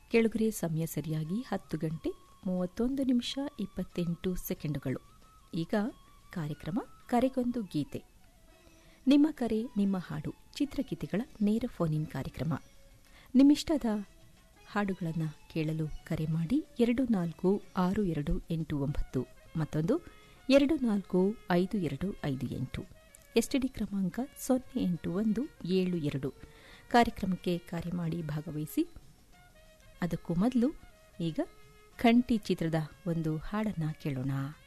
ಕೆಳಗರೆ ಸಮಯ ಸರಿಯಾಗಿ ಹತ್ತು ಗಂಟೆ ಮೂವತ್ತೊಂದು ನಿಮಿಷ ಇಪ್ಪತ್ತೆಂಟು ಸೆಕೆಂಡುಗಳು ಈಗ ಕಾರ್ಯಕ್ರಮ ಕರೆಗೊಂದು ಗೀತೆ ನಿಮ್ಮ ಕರೆ ನಿಮ್ಮ ಹಾಡು ಚಿತ್ರಗೀತೆಗಳ ನೇರ ಫೋನಿನ್ ಕಾರ್ಯಕ್ರಮ ನಿಮ್ಮಿಷ್ಟದ ಹಾಡುಗಳನ್ನು ಕೇಳಲು ಕರೆ ಮಾಡಿ ಎರಡು ನಾಲ್ಕು ಆರು ಎರಡು ಎಂಟು ಒಂಬತ್ತು ಮತ್ತೊಂದು ಎರಡು ನಾಲ್ಕು ಐದು ಎರಡು ಐದು ಎಂಟು ಎಸ್ಟಿಡಿ ಕ್ರಮಾಂಕ ಸೊನ್ನೆ ಎಂಟು ಒಂದು ಏಳು ಎರಡು ಕಾರ್ಯಕ್ರಮಕ್ಕೆ ಕರೆ ಮಾಡಿ ಭಾಗವಹಿಸಿ ಅದಕ್ಕೂ ಮೊದಲು ಈಗ ಖಂಟಿ ಚಿತ್ರದ ಒಂದು ಹಾಡನ್ನು ಕೇಳೋಣ